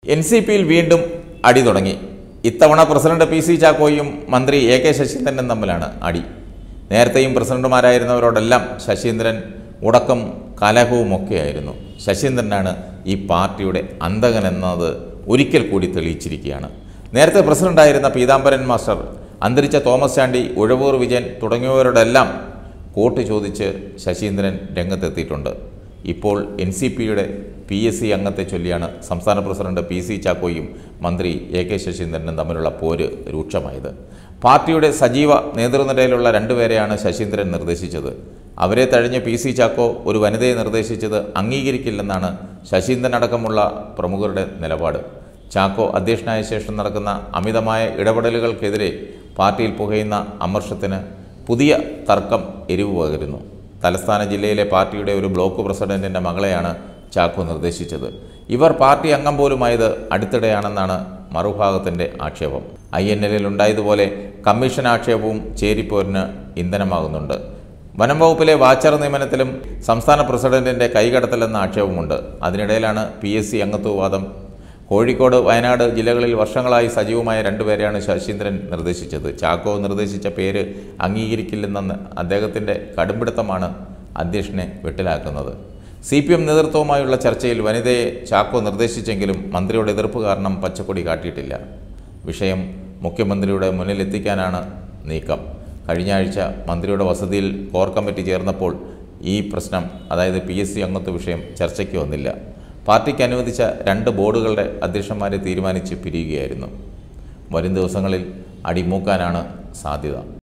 N C പിയിൽ വീണ്ടും അടി തുടങ്ങി ഇത്തവണ പ്രസിഡന്റ് പി സി ചാക്കോയും മന്ത്രി എ കെ ശശീന്ദ്രനും തമ്മിലാണ് അടി നേരത്തെയും പ്രസിഡന്റുമാരായിരുന്നവരോടെല്ലാം ശശീന്ദ്രൻ ഉടക്കം കലഹവും ഒക്കെയായിരുന്നു ശശീന്ദ്രനാണ് ഈ പാർട്ടിയുടെ അന്തകൻ എന്നത് ഒരിക്കൽ കൂടി തെളിയിച്ചിരിക്കുകയാണ് നേരത്തെ പ്രസിഡന്റായിരുന്ന പീതാംബരൻ മാസ്റ്റർ അന്തരിച്ച തോമസ് ചാണ്ടി ഉഴവൂർ വിജയൻ തുടങ്ങിയവരോടെല്ലാം വോട്ട് ചോദിച്ച് ശശീന്ദ്രൻ രംഗത്തെത്തിയിട്ടുണ്ട് ഇപ്പോൾ എൻ സി പിയുടെ പി എസ് സി അംഗത്തെ ചൊല്ലിയാണ് സംസ്ഥാന പ്രസിഡന്റ് പി സി ചാക്കോയും മന്ത്രി എ കെ ശശീന്ദ്രനും തമ്മിലുള്ള പോര് രൂക്ഷമായത് പാർട്ടിയുടെ സജീവ നേതൃനിരയിലുള്ള രണ്ടുപേരെയാണ് ശശീന്ദ്രൻ നിർദ്ദേശിച്ചത് അവരെ തഴഞ്ഞ് പി സി ചാക്കോ ഒരു വനിതയെ നിർദ്ദേശിച്ചത് അംഗീകരിക്കില്ലെന്നാണ് ശശീന്ദ്രൻ അടക്കമുള്ള പ്രമുഖരുടെ നിലപാട് ചാക്കോ അധ്യക്ഷനായ ശേഷം നടക്കുന്ന അമിതമായ ഇടപെടലുകൾക്കെതിരെ പാർട്ടിയിൽ പുകയുന്ന അമർഷത്തിന് പുതിയ തർക്കം എരിവ് പകരുന്നു തലസ്ഥാന ജില്ലയിലെ പാർട്ടിയുടെ ഒരു ബ്ലോക്ക് പ്രസിഡന്റിന്റെ മകളെയാണ് ചാക്കോ നിർദ്ദേശിച്ചത് ഇവർ പാർട്ടി അംഗം പോലുമായത് അടുത്തിടെയാണെന്നാണ് മറുഭാഗത്തിന്റെ ആക്ഷേപം ഐ എൻ എല്ലിൽ ഉണ്ടായതുപോലെ കമ്മീഷൻ ആക്ഷേപവും ചേരിപ്പോരിന് ഇന്ധനമാകുന്നുണ്ട് വനം വകുപ്പിലെ വാച്ചർ നിയമനത്തിലും സംസ്ഥാന പ്രസിഡന്റിന്റെ കൈകടത്തലെന്ന ആക്ഷേപമുണ്ട് അതിനിടയിലാണ് പി എസ് സി അംഗത്വവാദം കോഴിക്കോട് വയനാട് ജില്ലകളിൽ വർഷങ്ങളായി സജീവമായ രണ്ടുപേരെയാണ് ശശീന്ദ്രൻ നിർദ്ദേശിച്ചത് ചാക്കോ നിർദ്ദേശിച്ച പേര് അംഗീകരിക്കില്ലെന്ന അദ്ദേഹത്തിൻ്റെ കടുംപിടുത്തമാണ് അധ്യക്ഷനെ വെട്ടിലാക്കുന്നത് സി പി എം നേതൃത്വവുമായുള്ള ചർച്ചയിൽ വനിതയെ ചാക്കോ നിർദ്ദേശിച്ചെങ്കിലും മന്ത്രിയുടെ എതിർപ്പ് കാരണം പച്ചക്കൊടി കാട്ടിയിട്ടില്ല വിഷയം മുഖ്യമന്ത്രിയുടെ മുന്നിലെത്തിക്കാനാണ് നീക്കം കഴിഞ്ഞ ആഴ്ച മന്ത്രിയുടെ വസതിയിൽ കോർ കമ്മിറ്റി ചേർന്നപ്പോൾ ഈ പ്രശ്നം അതായത് പി എസ് സി അംഗത്വ വിഷയം ചർച്ചയ്ക്ക് വന്നില്ല പാർട്ടിക്ക് അനുവദിച്ച രണ്ട് ബോർഡുകളുടെ അധ്യക്ഷന്മാരെ തീരുമാനിച്ച് പിരിയുകയായിരുന്നു വരും ദിവസങ്ങളിൽ അടിമൂക്കാനാണ് സാധ്യത